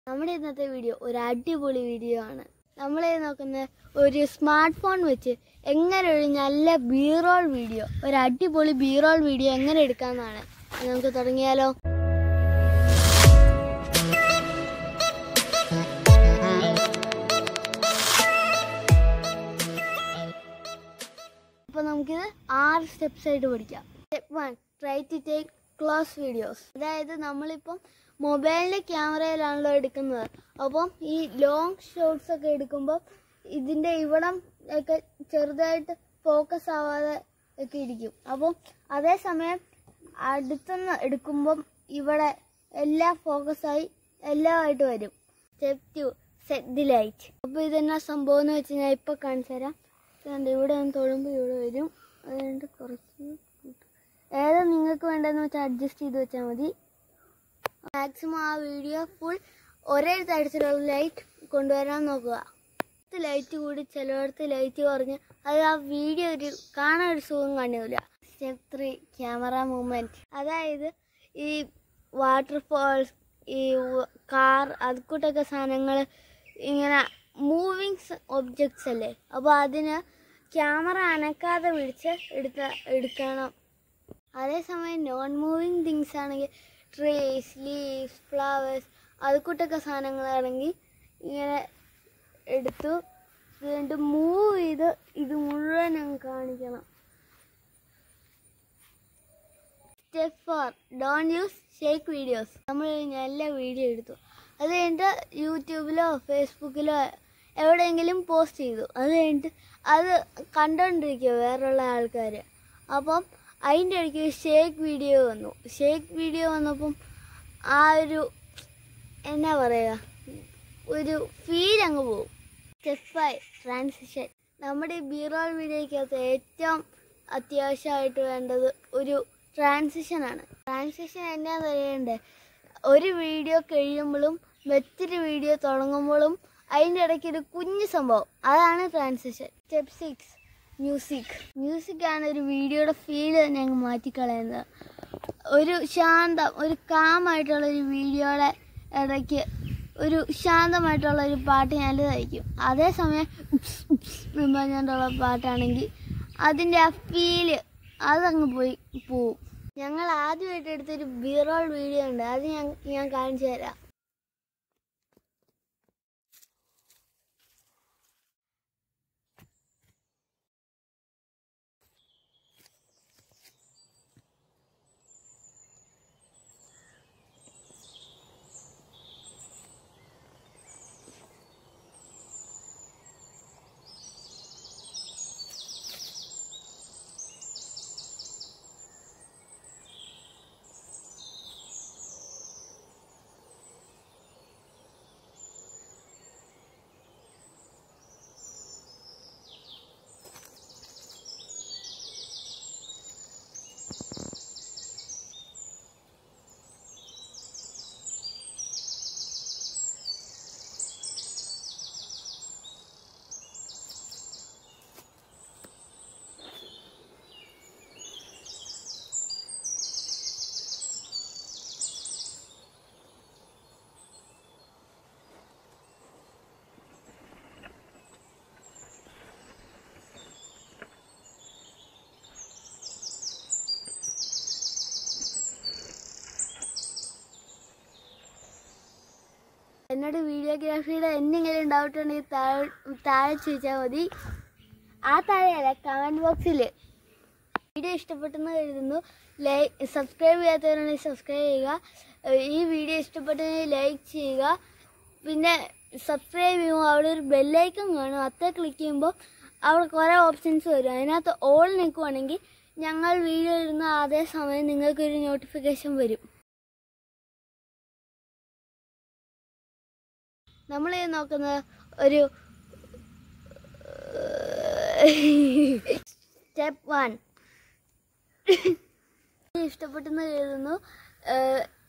നമ്മുടെ ഇന്നത്തെ വീഡിയോ ഒരു അടിപൊളി വീഡിയോ ആണ് നമ്മൾ നോക്കുന്ന ഒരു സ്മാർട്ട് ഫോൺ വെച്ച് എങ്ങനെ ഒരു നല്ല ബീറോൾ വീഡിയോ ഒരു അടിപൊളി ബീറോൾ വീഡിയോ എങ്ങനെ എടുക്കാമെന്നാണ് നമുക്ക് തുടങ്ങിയാലോ അപ്പോൾ നമുക്കിത് ആറ് സ്റ്റെപ്സ് ആയിട്ട് പഠിക്കാം step one try to take close videos അതായത് നമ്മളിപ്പം മൊബൈലിൻ്റെ ക്യാമറയിലാണല്ലോ എടുക്കുന്നത് അപ്പം ഈ ലോങ് ഷോട്ട്സ് ഒക്കെ എടുക്കുമ്പോൾ ഇതിൻ്റെ ഇവിടം ഒക്കെ ചെറുതായിട്ട് ഫോക്കസ് ആവാതെ ഒക്കെ ഇരിക്കും അപ്പം അതേസമയം അടുത്തുനിന്ന് എടുക്കുമ്പം ഇവിടെ എല്ലാം ഫോക്കസായി എല്ലാമായിട്ട് വരും step two set the light അപ്പോൾ ഇതെന്നാ സംഭവം എന്ന് വെച്ച് ഞാൻ ഇപ്പോൾ കാണിച്ചു തരാം ഇതുണ്ട് ഇവിടെ ഒന്ന് തൊഴുമ്പോൾ ഇവിടെ വരും അതുകൊണ്ട് കുറച്ച് കൂട്ടും. ഏതാ നിങ്ങൾക്ക് വേണ്ടതെന്ന് വെച്ചാൽ അഡ്ജസ്റ്റ് ചെയ്ത് വെച്ചാൽ മതി മാക്സിമം ആ വീഡിയോ ഫുൾ ഒരേ തരത്തിലുള്ള ലൈറ്റ് കൊണ്ടുവരാൻ നോക്കുക ലൈറ്റ് കൂടി ചിലയിടത്ത് ലൈറ്റ് കുറഞ്ഞ് അത് ആ വീഡിയോ ഒരു കാണാൻ ഒരു സുഖം കാണില്ല സ്റ്റെപ്പ് ത്രീ ക്യാമറ മൂവ്മെൻറ്റ് അതായത് ഈ വാട്ടർഫോൾസ് ഈ കാർ അതുകൂട്ടൊക്കെ സാധനങ്ങൾ ഇങ്ങനെ മൂവിങ്സ് ഒബ്ജക്ട്സ് അല്ലേ അപ്പോൾ അതിന് ക്യാമറ അനക്കാതെ പിടിച്ച് എടുത്ത എടുക്കണം അതേസമയം നോൺ മൂവിങ് തിങ്സ് ആണെങ്കിൽ ട്രീസ് ലീവ്സ് ഫ്ലവേഴ്സ് അതുകൂട്ടൊക്കെ സാധനങ്ങളാണെങ്കിൽ ഇങ്ങനെ എടുത്തു എന്നിട്ട് മൂവ് ചെയ്ത് ഇത് മുഴുവൻ അങ്ങ് കാണിക്കണം step four don't use shake videos നമ്മൾ നല്ല വീഡിയോ എടുത്തു അത് കഴിഞ്ഞിട്ട് യൂട്യൂബിലോ ഫേസ്ബുക്കിലോ എവിടെയെങ്കിലും പോസ്റ്റ് ചെയ്തു അത് കഴിഞ്ഞിട്ട് അത് കണ്ടുകൊണ്ടിരിക്കുക വേറെയുള്ള ആൾക്കാർ അപ്പം അതിൻ്റെ ഇടയ്ക്ക് ഷേക്ക് വീഡിയോ വന്നു ഷേക്ക് വീഡിയോ വന്നപ്പം ആ ഒരു എന്നാ പറയുക ഒരു ഫീൽ അങ്ങ് പോകും സ്റ്റെപ്പ് ഫൈവ് ട്രാൻസിഷൻ നമ്മുടെ ഈ ബീറോൾ വീഡിയോയ്ക്കകത്ത് ഏറ്റവും അത്യാവശ്യമായിട്ട് വേണ്ടത് ഒരു ട്രാൻസിഷനാണ് ട്രാൻസിഷൻ എന്നാന്ന് അറിയണ്ടേ ഒരു വീഡിയോ കഴിയുമ്പോഴും മറ്റൊരു വീഡിയോ തുടങ്ങുമ്പോഴും അതിൻ്റെ ഇടയ്ക്ക് ഒരു കുഞ്ഞു സംഭവം അതാണ് transition step six music music ആണ് ഒരു വീഡിയോയുടെ ഫീൽ തന്നെ അങ്ങ് മാറ്റിക്കളയുന്നത് ഒരു ശാന്തം ഒരു കാമായിട്ടുള്ള ഒരു വീഡിയോയുടെ ഇടയ്ക്ക് ഒരു ശാന്തമായിട്ടുള്ള ഒരു പാട്ട് നല്ലതായിരിക്കും അതേസമയം ഉപ്സ് ഉപ്സ് എന്ന് പറഞ്ഞുകൊണ്ടുള്ള പാട്ടാണെങ്കിൽ അതിൻ്റെ ആ ഫീല് അതങ്ങ് പോയി പോവും ഞങ്ങൾ ആദ്യമായിട്ട് എടുത്തൊരു ബീറോൾ വീഡിയോ ഉണ്ട് അത് ഞാൻ ഞാൻ കാണിച്ചു തരാം എന്നോട് വീഡിയോഗ്രാഫിയുടെ എന്തെങ്കിലും ഡൗട്ട് ഉണ്ടെങ്കിൽ താഴെ താഴെ ചോദിച്ചാൽ മതി ആ താഴെയല്ല കമൻറ്റ് ബോക്സിൽ വീഡിയോ ഇഷ്ടപ്പെട്ടെന്ന് കരുതുന്നു ലൈക്ക് സബ്സ്ക്രൈബ് ചെയ്യാത്തവരാണെങ്കിൽ സബ്സ്ക്രൈബ് ചെയ്യുക ഏഹ് ഈ വീഡിയോ ഇഷ്ടപ്പെട്ടെങ്കിൽ ലൈക്ക് ചെയ്യുക പിന്നെ സബ്സ്ക്രൈബ് ചെയ്യുമ്പോൾ അവിടെ ഒരു ബെല്ലൈക്കൺ കാണും അത്ര ക്ലിക്ക് ചെയ്യുമ്പോൾ അവിടെ കുറേ ഓപ്ഷൻസ് വരും അതിനകത്ത് ഓൾ നിൽക്കുവാണെങ്കിൽ ഞങ്ങൾ വീഡിയോ ഇടുന്ന അതേ സമയം നിങ്ങൾക്കൊരു നോട്ടിഫിക്കേഷൻ വരും നമ്മൾ നോക്കുന്നത് ഒരു സ്റ്റെപ്പ് വൺ ഇഷ്ടപ്പെട്ടെന്ന് കരുതുന്നു ഏഹ്